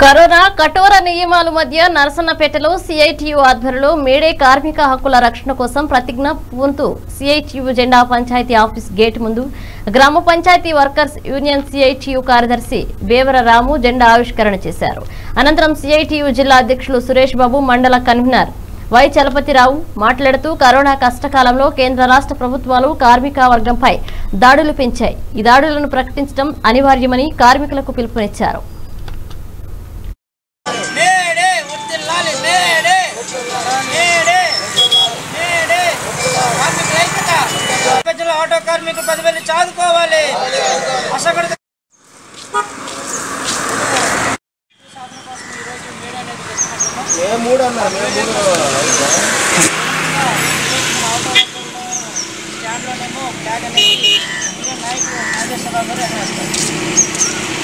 corona కఠోర నియమాల మధ్య నరసన్నపేటలో సిఐటియు ఆధ్వర్యంలో మేడే కార్మిక హక్కుల రక్షణ కోసం ప్రతిజ్ఞ పూంతు సిఐటియు జెండా పంచాయతీ ఆఫీస్ గేట్ ముందు గ్రామ పంచాయతీ వర్కర్స్ యూనియన్ సిఐటియు కార్యదర్శి బేవర రాము జెండా ఆవిష్కరణ చేశారు అనంతరం సిఐటియు జిల్లా అధ్యక్షులు సురేష్ బాబు మండల కన్వీనర్ వై చలపతిరావు మాట్లాడుతూ కరోనా కష్టకాలంలో కేంద్ర రాష్ట్ర ప్రభుత్వాలు కార్మిక వర్గంపై దాడులు పెంచాయి ఈ దాడులను ప్రకటించడం అనివార్యమని కార్మికులకు పిలుపునిచ్చారు మేడే వర్ధిల్లాలి మేడే మేడే మేడే కార్మికుల ఐక్యత ప్రజల ఆటో కార్మికులు పది మంది చాదుకోవాలి అసంఘటిత స్టాండ్లోనేమో ఫ్లాగ్ అనేది యూనియన్ నాయకులు నాగేశ్వరరావు గారు అనేస్తారు